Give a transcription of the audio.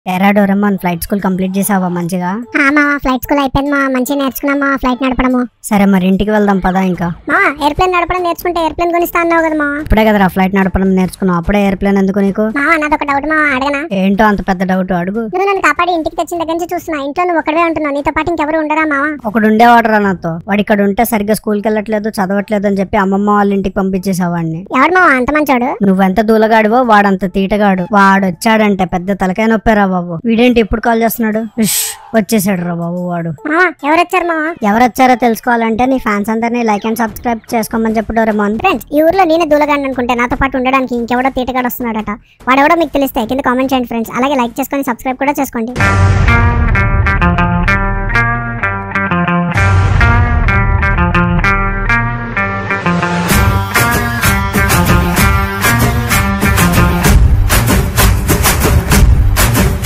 ఎరా డోరమ్మన్ flight school complete చేసావా మంచిగా ఆ మా ఫ్లైట్ స్కూల్ అయిపోయింది మా మంచిగా నేర్చుకున్నాం మా ఫ్లైట్ నడపడము సరే మరి ఇంటికి వెళ్దాం పదా ఇంకా మా ఎయిర్ప్లేన్ నడపడం నేర్చుకుంటే ఎయిర్ప్లేన్ కొనిస్తా అన్నావు కదా మా ఇప్పుడే కదరా ఫ్లైట్ నడపడం నేర్చుకున్నావు అప్పుడే ఎయిర్ప్లేన్ ఎందుకు నీకు మా నాదొక డౌట్ మా అడగనా ఏంటో అంత పెద్ద డౌట్ అడుగు నువ్వు నన్ను కాపాడి ఇంటికి తెచ్చిన దగ్గర నుంచి చూస్తున్నా ఇంట్లో నువ్వు ఒకడే ఉంటున్నావు నీతో పాటు ఇంకెవరు ఉండరా మావా ఒకడు ఉండేవాడు రా నాతో వాడు ఇక్కడ ఉంటే సరిగ్గా స్కూల్కి వెళ్ళట్లేదు చదవట్లేదు అని చెప్పి అమ్మమ్మ వాళ్ళ ఇంటికి పంపించేసావాడిని ఎవడు మావా అంత మంచోడు నువ్వెంత దూలగాడివో వాడంత తీటగాడు వాడు వచ్చాడంటే పెద్ద తలకాయ నొప్పారా బాబు వీడేంటి ఇప్పుడు కాల్ చేస్తున్నాడు ఉష్, వచ్చేసాడు రా బాబు వాడు మావా ఎవరు వచ్చారు మావా ఎవరు వచ్చారో తెలుసుకోవాలంటే నీ ఫ్యాన్స్ అందరినీ లైక్ అండ్ సబ్స్క్రైబ్ చేసుకోమని చెప్పు డోరేమోన్ ఫ్రెండ్స్ ఈ ఊర్లో నేనే దూలగాడిని అనుకుంటే నాతో పాటు ఉండడానికి ఇంకెవడో తీటగాడు వస్తున్నాడట వాడెవడో మీకు తెలిస్తే కింద కామెంట్ చేయండి ఫ్రెండ్స్ అలాగే లైక్ చేసుకొని సబ్స్క్రైబ్ కూడా చేసుకోండి